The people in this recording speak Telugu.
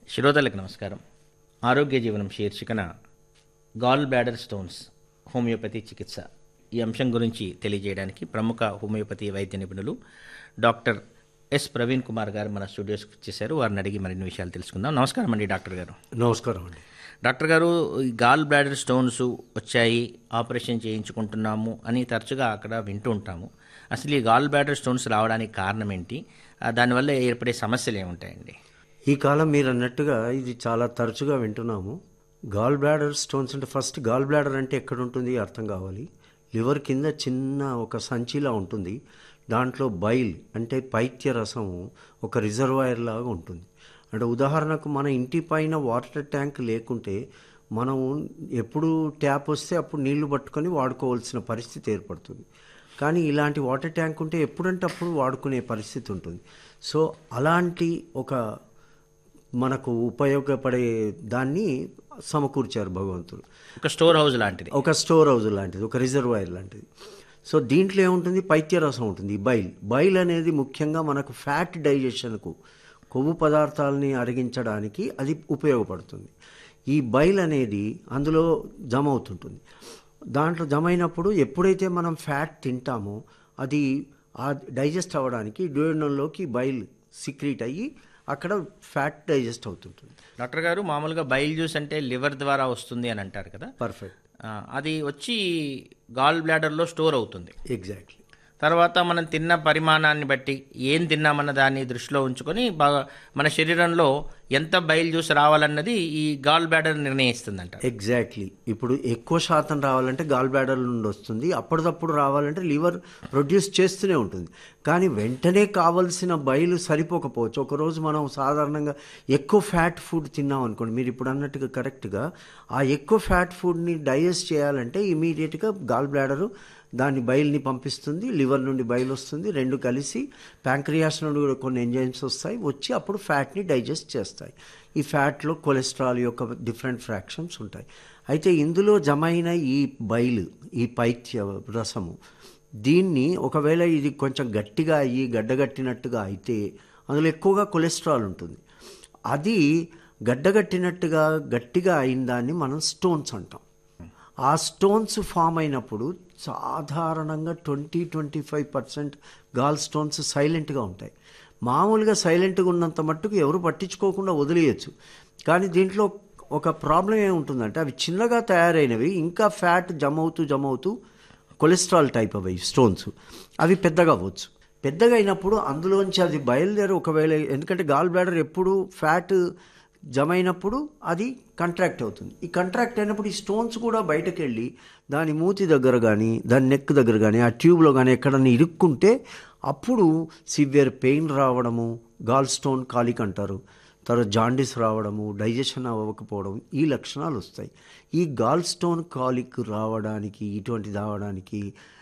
శ్రోతలకు నమస్కారం ఆరోగ్య జీవనం శీర్షికన గాల్ బ్లాడర్ స్టోన్స్ హోమియోపతి చికిత్స ఈ అంశం గురించి తెలియజేయడానికి ప్రముఖ హోమియోపతి వైద్య నిపుణులు డాక్టర్ ఎస్ ప్రవీణ్ కుమార్ గారు మన స్టూడియోస్కి వచ్చేసారు వారిని అడిగి మరిన్ని విషయాలు తెలుసుకుందాం నమస్కారం అండి డాక్టర్ గారు నమస్కారం అండి డాక్టర్ గారు ఈ గాల్ బ్లాడర్ స్టోన్స్ వచ్చాయి ఆపరేషన్ చేయించుకుంటున్నాము అని తరచుగా అక్కడ వింటూ ఉంటాము అసలు ఈ గాల్ బ్లాడర్ స్టోన్స్ రావడానికి కారణం ఏంటి ఆ, దానివల్ల ఏర్పడే సమస్యలు ఏముంటాయండి ఈ కాలం మీరు అన్నట్టుగా ఇది చాలా తరచుగా వింటున్నాము గాల్ బ్లాడర్ స్టోన్స్ అంటే ఫస్ట్ గాల్ బ్లాడర్ అంటే ఎక్కడ ఉంటుంది అర్థం కావాలి లివర్ కింద చిన్న ఒక సంచిలా ఉంటుంది దాంట్లో బైల్ అంటే పైత్య రసం ఒక రిజర్వాయర్ లాగా ఉంటుంది అంటే ఉదాహరణకు మన ఇంటి పైన వాటర్ ట్యాంక్ లేకుంటే మనం ఎప్పుడు ట్యాప్ వస్తే అప్పుడు నీళ్లు పట్టుకొని వాడుకోవాల్సిన పరిస్థితి ఏర్పడుతుంది కానీ ఇలాంటి వాటర్ ట్యాంక్ ఉంటే ఎప్పుడంటే అప్పుడు వాడుకునే పరిస్థితి ఉంటుంది సో అలాంటి ఒక మనకు ఉపయోగపడే దాన్ని సమకూర్చారు భగవంతుడు ఒక స్టోర్ హౌస్ లాంటిది ఒక స్టోర్ హౌస్ లాంటిది ఒక రిజర్వాయర్ లాంటిది సో దీంట్లో ఏముంటుంది పైత్యరసం ఉంటుంది బైల్ బైల్ అనేది ముఖ్యంగా మనకు ఫ్యాట్ డైజెషన్కు కొవ్వు పదార్థాలని అరిగించడానికి అది ఉపయోగపడుతుంది ఈ బైల్ అనేది అందులో జమ అవుతుంటుంది దాంట్లో జమ అయినప్పుడు ఎప్పుడైతే మనం ఫ్యాట్ తింటామో అది ఆ డైజెస్ట్ అవ్వడానికి డ్యూయనంలోకి బైల్ సిక్రీట్ అయ్యి అక్కడ ఫ్యాట్ డైజెస్ట్ అవుతుంటుంది డాక్టర్ గారు మామూలుగా బైల్ జ్యూస్ అంటే లివర్ ద్వారా వస్తుంది అని అంటారు కదా పర్ఫెక్ట్ ఆ, అది వచ్చి గాల్ బ్లాడర్లో స్టోర్ అవుతుంది ఎగ్జాక్ట్లీ తర్వాత మనం తిన్న పరిమాణాన్ని బట్టి ఏం తిన్నామన్న దాన్ని దృష్టిలో ఉంచుకొని బాగా మన శరీరంలో ఎంత బైల్ జ్యూస్ రావాలన్నది ఈ గాల్ బ్లాడర్ నిర్ణయిస్తుందంట ఎగ్జాక్ట్లీ ఇప్పుడు ఎక్కువ శాతం రావాలంటే గాల్ బ్లాడర్ నుండి వస్తుంది అప్పటిదప్పుడు రావాలంటే లివర్ ప్రొడ్యూస్ చేస్తూనే ఉంటుంది కానీ వెంటనే కావలసిన బయలు సరిపోకపోవచ్చు ఒకరోజు మనం సాధారణంగా ఎక్కువ ఫ్యాట్ ఫుడ్ తిన్నాం అనుకోండి మీరు ఇప్పుడు అన్నట్టుగా కరెక్ట్గా ఆ ఎక్కువ ఫ్యాట్ ఫుడ్ని డైజెస్ట్ చేయాలంటే ఇమీడియట్గా గాల్ బ్లాడరు దాని బయల్ని పంపిస్తుంది లివర్ నుండి బయలు వస్తుంది రెండు కలిసి ప్యాంక్రియాస్ నుండి కూడా కొన్ని ఎంజైమ్స్ వస్తాయి వచ్చి అప్పుడు ఫ్యాట్ని డైజెస్ట్ చేస్తాయి ఈ ఫ్యాట్లో కొలెస్ట్రాల్ యొక్క డిఫరెంట్ ఫ్రాక్షన్స్ ఉంటాయి అయితే ఇందులో జమైన ఈ బైలు ఈ పైత్య రసము దీన్ని ఒకవేళ ఇది కొంచెం గట్టిగా అయ్యి గడ్డగట్టినట్టుగా అయితే అందులో ఎక్కువగా కొలెస్ట్రాల్ ఉంటుంది అది గడ్డగట్టినట్టుగా గట్టిగా అయిన దాన్ని మనం స్టోన్స్ అంటాం ఆ స్టోన్స్ ఫామ్ అయినప్పుడు సాధారణంగా twenty twenty five percent gall stones సైలెంట్గా ఉంటాయి మామూలుగా సైలెంట్గా ఉన్నంత మట్టుకు ఎవరు పట్టించుకోకుండా వదిలేయచ్చు కానీ దీంట్లో ఒక ప్రాబ్లం ఏముంటుందంటే అవి చిన్నగా తయారైనవి ఇంకా ఫ్యాట్ జమ అవుతూ జమ అవుతూ కొలెస్ట్రాల్ టైప్ అవి స్టోన్స్ అవి పెద్దగా అవ్వచ్చు పెద్దగా అయినప్పుడు అందులోంచి అది బయలుదేరి ఒకవేళ ఎందుకంటే గాల్ బ్లాడర్ ఎప్పుడు ఫ్యాట్ జమ అయినప్పుడు అది కంట్రాక్ట్ అవుతుంది ఈ కంట్రాక్ట్ అయినప్పుడు ఈ స్టోన్స్ కూడా బయటకు వెళ్ళి దాని మూతి దగ్గర కానీ దాని నెక్ దగ్గర కానీ ఆ ట్యూబ్లో కానీ ఎక్కడన్నా ఇరుక్కుంటే అప్పుడు సివియర్ పెయిన్ రావడము గాల్ స్టోన్ కాలిక్ అంటారు తర్వాత జాండీస్ రావడము డైజెషన్ అవ్వకపోవడం ఈ లక్షణాలు వస్తాయి ఈ గాల్ స్టోన్ కాలిక్ రావడానికి ఇటువంటి రావడానికి